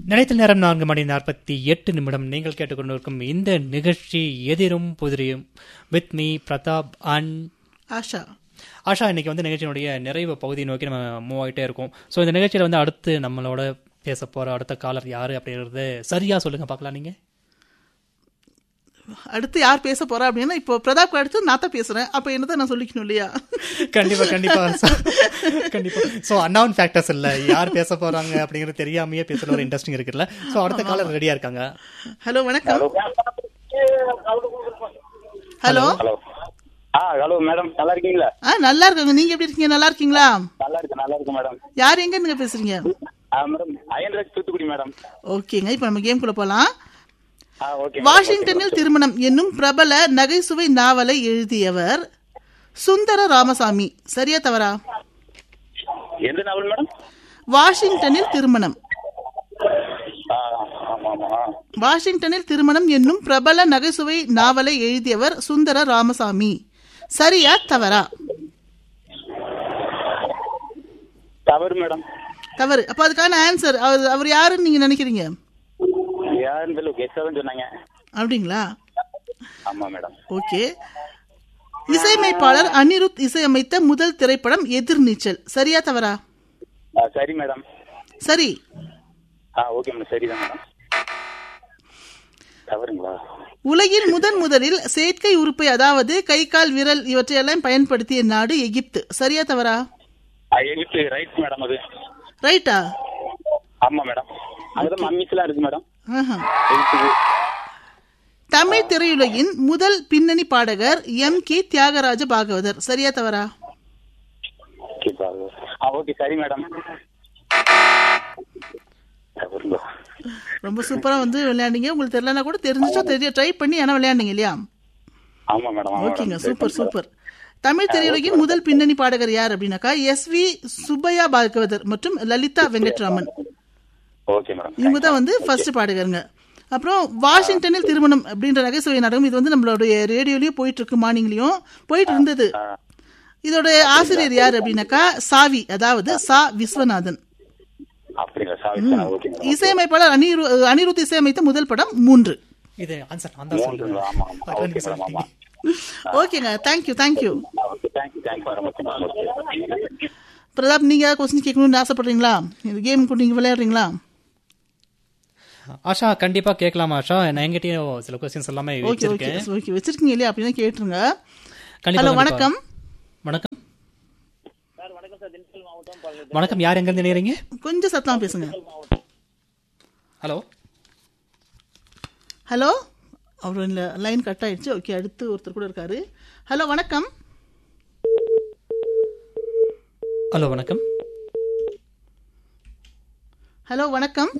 நினைத்த நேரம் நான்கு மணி நாற்பத்தி எட்டு நிமிடம் நீங்கள் கேட்டுக்கொண்டிருக்கும் இந்த நிகழ்ச்சி எதிரும் புதிரியும் with me Prathap and Asha Asha இன்னைக்கு வந்து நிகழ்ச்சியினுடைய நிறைவு பகுதியை நோக்கி நம்ம மூவ் ஆகிட்டே இருக்கோம் ஸோ இந்த நிகழ்ச்சியில் வந்து அடுத்து நம்மளோட பேச போகிற அடுத்த காலர் யார் அப்படிங்கிறது சரியாக சொல்லுங்கள் பார்க்கலாம் நீங்கள் அடுத்து யார் பேச போறா அப்படின்னா இப்போ பிரதாப் அடுத்து நான் தான் பேசுறேன் அப்ப என்னதான் நான் சொல்லிக்கணும் இல்லையா கண்டிப்பா கண்டிப்பா கண்டிப்பா ஸோ அன்னவுன் ஃபேக்டர்ஸ் இல்லை யார் பேச போறாங்க அப்படிங்கிறது தெரியாமையே பேசுற ஒரு இன்ட்ரெஸ்டிங் இருக்குல்ல ஸோ அடுத்த காலர் ரெடியா இருக்காங்க ஹலோ வணக்கம் ஹலோ ஹலோ ஆ ஹலோ மேடம் நல்லா இருக்கீங்களா ஆ நல்லா இருக்காங்க நீங்க எப்படி இருக்கீங்க நல்லா இருக்கீங்களா நல்லா இருக்கு நல்லா இருக்கு மேடம் யார் எங்க நீங்க பேசுறீங்க ஆ மேடம் அயன்ராஜ் தூத்துக்குடி மேடம் ஓகேங்க இப்போ நம்ம கேம்குள்ள போலாம் ஆ ஓகே வாஷிங்டனில் திருமணம் என்னும் பிரபல நகைச்சுவை நாவலை எழுதியவர் சுந்தர ராமசாமி சரியா தவறா எந்த நாவல் மேடம் வாஷிங்டனில் திருமணம் ஆ ஆமா ஆமா ஆ. வாஷிங்டனில் திருமணம் என்னும் பிரபல நகைச்சுவை நாவலை எழுதியவர் சுந்தர ராமசாமி சரியா தவறா தவறு மேடம் தவறு அப்ப அதுக்கான ஆன்சர் அவர் அவர் யாருன்னு நீங்க நினைக்கிறீங்க யாருன்னு தெரியல கெஸ்டா தான் சொன்னாங்க அப்படிங்களா ஆமா மேடம் ஓகே இசையமைப்பாளர் அனிருத் இசையமைத்த முதல் திரைப்படம் எதிர்நீச்சல் சரியா தவறா ஆ சரி மேடம் சரி ஆ ஓகே மேடம் சரிதான் மேடம் தவறுங்களா உலகில் முதன் முதலில் செயற்கை உறுப்பை அதாவது கை கால் விரல் இவற்றையெல்லாம் பயன்படுத்திய நாடு எகிப்து சரியா தவறா ஆ எகிப்து ரைட் மேடம் அது ரைட்டா ஆமா மேடம் அங்கதான் மம்மிஸ்லாம் இருக்கு மேடம் ஆஹா. எகிப்துக்கு தமிழ் திரையுலகின் முதல் பின்னணி பாடகர் எம் கே தியாகராஜ பாகவதர் சரியா தவறா ஓகே பாரு. ஆ ஓகே சரி மேடம் தவறுங்களா ரொம்ப சூப்பரா வந்து விளையாண்டீங்க உங்களுக்கு தெரியலனா கூட தெரிஞ்சுச்சோ தெரிய ட்ரை பண்ணி ஆனா விளையாண்டீங்க இல்லையா ஆமா மேடம் ஆமா ஓகேங்க மேடம் சூப்பர் சூப்பர் தமிழ் திரையுலகின் முதல் பின்னணி பாடகர் யார் அப்படின்னாக்கா எஸ் வி சுப்பையா பாகவதர் மற்றும் லலிதா வெங்கட்ராமன் ஓகே மேடம் இவங்க தான் வந்து ஃபர்ஸ்ட் பாடகருங்க அப்புறம் வாஷிங்டனில் திருமணம் அப்படின்ற நகைச்சுவை நாடகம் இது வந்து நம்மளுடைய ரேடியோலயும் போயிட்டு இருக்கு மார்னிங்லயும் போயிட்டு இருந்தது இதோட ஆசிரியர் யார் அப்படின்னாக்கா சாவி அதாவது சா விஸ்வநாதன் அப்படிங்களா சாரி ஓகே மேடம் இசையமைப்பாளர் அனிரு அனிருத் இசையமைத்த முதல் படம் மூன்று இது ஆன்சர் நான் தான் மூன்றுங்களா? ஆமா, ஆமா. சொல்றேன் ஓகே மேடம், ஆமா. ஓகேங்க thank you thank you okay thank you thank you very much ma'am okay Prathap நீங்க ஏதாவது கொஸ்டின் கேட்கணும்னு ஆசைப்படுறீங்களா இந்த கேம் நீங்க விளையாடுறீங்களா ஆஷா கண்டிப்பா கேட்கலாம் ஆஷா நான் என்கிட்டயும் சில கொஸ்டின்ஸ் எல்லாமே ஓகே ஓகே வச்சிருக்கேன் ஓகே வச்சிருக்கீங்க இல்லையா அப்படின்னா கேட்டுருங்க கண்டிப்பா, ஹலோ கண்டிப்பா. வணக்கம் வணக்கம் வணக்கம் யார் எங்க இருந்து நேரீங்க கொஞ்சம் சத்தமா பேசுங்க ஹலோ ஹலோ அவர் இந்த லைன் கட் ஆயிடுச்சு ஓகே அடுத்து ஒருத்தர் கூட இருக்காரு ஹலோ வணக்கம் ஹலோ வணக்கம் ஹலோ வணக்கம்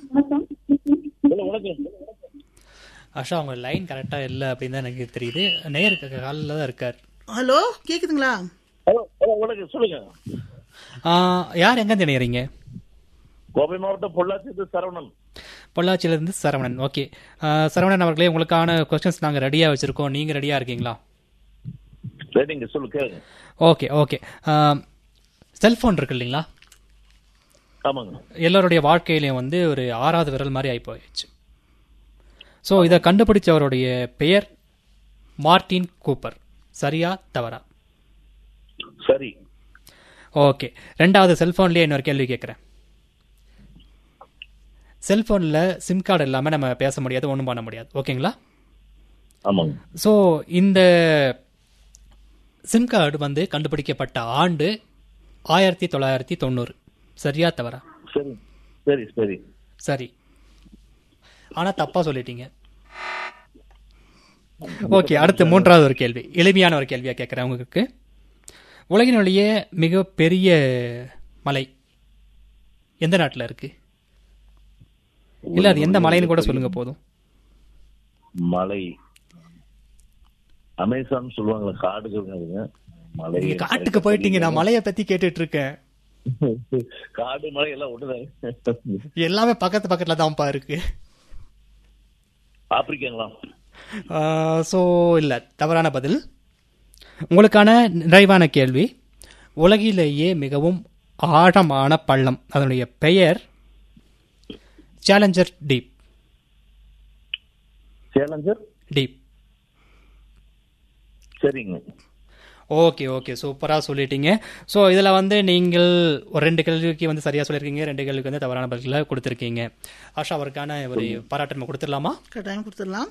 ஆஷா அவங்க லைன் கரெக்டா இல்ல அப்படின்னு தான் எனக்கு தெரியுது நேர் காலில் தான் இருக்கார் ஹலோ கேக்குதுங்களா ஹலோ ஹலோ வணக்கம் சொல்லுங்க ஆ, யார் எங்க இருந்து நேரீங்க கோவை மாவட்டம் பொள்ளாச்சி சரவணன் பொள்ளாச்சியில இருந்து சரவணன் ஓகே சரவணன் அவர்களே உங்களுக்கான கொஸ்டின்ஸ் நாங்க ரெடியா வச்சிருக்கோம் நீங்க ரெடியா இருக்கீங்களா சரிங்க சொல்லு கேளுங்க ஓகே ஓகே செல்போன் இருக்கு இல்லைங்களா ஆமாங்க எல்லாருடைய வாழ்க்கையிலையும் வந்து ஒரு ஆறாவது விரல் மாதிரி ஆகி போயிடுச்சு ஸோ இதை கண்டுபிடிச்சவருடைய பெயர் மார்டின் கூப்பர் சரியா தவறா சரி ஓகே ரெண்டாவது செல்போன்லயே இன்னொரு கேள்வி கேட்குறேன் செல்போனில் சிம் கார்டு இல்லாமல் நம்ம பேச முடியாது ஒன்றும் பண்ண முடியாது ஓகேங்களா ஆமாங்க ஸோ இந்த சிம் கார்டு வந்து கண்டுபிடிக்கப்பட்ட ஆண்டு ஆயிரத்தி தொள்ளாயிரத்தி தொண்ணூறு சரியா தவறா சரி சரி சரி சரி ஆனா தப்பா சொல்லிட்டீங்க ஓகே அடுத்து மூன்றாவது ஒரு கேள்வி எளிமையான ஒரு கேள்வியா கேட்கிறேன் உங்களுக்கு உலகினுடைய மிக பெரிய மலை எந்த நாட்டுல இருக்கு இல்ல அது எந்த மலைன்னு கூட சொல்லுங்க போதும் மலை அமேசான் சொல்லுவாங்களே காடுகள் அதுங்க மலை நீங்க காட்டுக்கு போயிட்டீங்க நான் மலையை பத்தி கேட்டுட்டு இருக்கேன் காடு மலை எல்லாம் ஒண்ணுதாங்க எல்லாமே பக்கத்து பக்கத்துல தான்ப்பா இருக்கு ஆப்பிரிக்காங்களா ஸோ இல்லை தவறான பதில் உங்களுக்கான நிறைவான கேள்வி உலகிலேயே மிகவும் ஆழமான பள்ளம் அதனுடைய பெயர் சேலஞ்சர் டீப் சேலஞ்சர் டீப் சரிங்க ஓகே ஓகே சூப்பராக சொல்லிட்டீங்க ஸோ இதில் வந்து நீங்கள் ஒரு ரெண்டு கேள்விக்கு வந்து சரியாக சொல்லியிருக்கீங்க ரெண்டு கேள்விக்கு வந்து தவறான பதில்களை கொடுத்துருக்கீங்க ஆஷா அவருக்கான ஒரு பாராட்டு நம்ம கொடுத்துடலாமா கட்டாயம் கொடுத்துடலாம்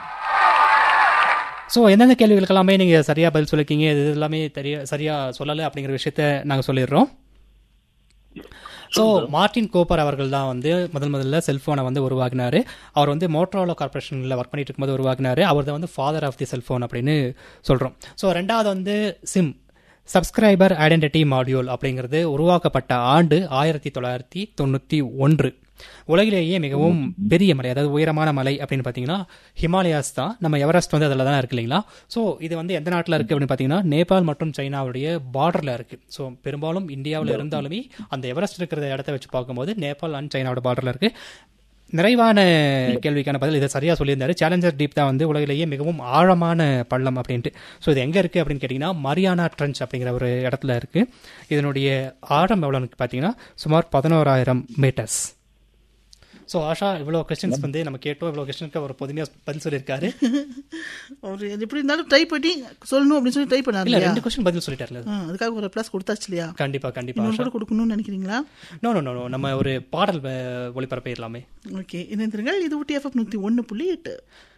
ஸோ எந்தெந்த கேள்விகளுக்கு எல்லாமே நீங்கள் சரியாக பதில் சொல்லிருக்கீங்க இது எல்லாமே தெரிய சரியாக சொல்லலை அப்படிங்கிற விஷயத்த நாங்கள் சொல்லிடுறோம் ஸோ மார்டின் கோப்பர் அவர்கள் தான் வந்து முதல் முதல்ல செல்ஃபோனை வந்து உருவாக்கினாரு அவர் வந்து மோட்டரோலா கார்பரேஷனில் ஒர்க் பண்ணிட்டு இருக்கும்போது உருவாக்கினாரு அவர் தான் வந்து ஃபாதர் ஆஃப் தி செல்ஃபோன் அப்படின்னு சொல்கிறோம் ஸோ ரெண்டாவது வந்து சிம் சப்ஸ்கிரைபர் ஐடென்டிட்டி மாடியூல் அப்படிங்கிறது உருவாக்கப்பட்ட ஆண்டு ஆயிரத்தி தொள்ளாயிரத்தி தொண்ணூற்றி ஒன்று உலகிலேயே மிகவும் பெரிய மலை அதாவது உயரமான மலை அப்படின்னு பார்த்தீங்கன்னா ஹிமாலயாஸ் தான் நம்ம எவரெஸ்ட் வந்து அதில் தான் இருக்கு இல்லைங்களா ஸோ இது வந்து எந்த நாட்டில் இருக்குது அப்படின்னு பார்த்தீங்கன்னா நேபாள் மற்றும் சைனாவுடைய பார்டரில் இருக்குது ஸோ பெரும்பாலும் இந்தியாவில் இருந்தாலுமே அந்த எவரெஸ்ட் இருக்கிற இடத்த வச்சு பார்க்கும்போது நேபாள் அண்ட் சைனாவோட பார்டரில் இருக்குது நிறைவான கேள்விக்கான பதில் இதை சரியாக சொல்லியிருந்தாரு சேலஞ்சர் டீப் தான் வந்து உலகிலேயே மிகவும் ஆழமான பள்ளம் அப்படின்ட்டு ஸோ இது எங்கே இருக்குது அப்படின்னு கேட்டிங்கன்னா மரியானா ட்ரென்ச் அப்படிங்கிற ஒரு இடத்துல இருக்குது இதனுடைய ஆழம் எவ்வளோன்னு பார்த்தீங்கன்னா சுமார் பதினோராயிரம் மீட்டர்ஸ் ஸோ ஆஷா இவ்வளோ கொஸ்டின்ஸ் வந்து நம்ம கேட்டோம் இவ்வளோ கொஸ்டினுக்கு அவர் பொதுமையாக பதில் சொல்லியிருக்காரு அவர் எப்படி இருந்தாலும் ட்ரை பண்ணி சொல்லணும் அப்படின்னு சொல்லி ட்ரை பண்ணாரு இல்லை இல்லையா ரெண்டு கொஸ்டின் பதில் சொல்லிட்டார்ல ஆ, அதுக்காக ஒரு ப்ளஸ் கொடுத்தாச்சு இல்லையா கண்டிப்பாக கண்டிப்பாக இன்னொரு ஆஷா கூட கொடுக்கணும்னு நினைக்கிறீங்களா நோ நோ நோ நம்ம ஒரு பாடல் அஹ், ஒளிபரப்பிடலாமே ஓகே இணைந்திருங்கள் இது ஊட்டி எஃப்எம் நூற்றி ஒன்று புள்ளி எட்டு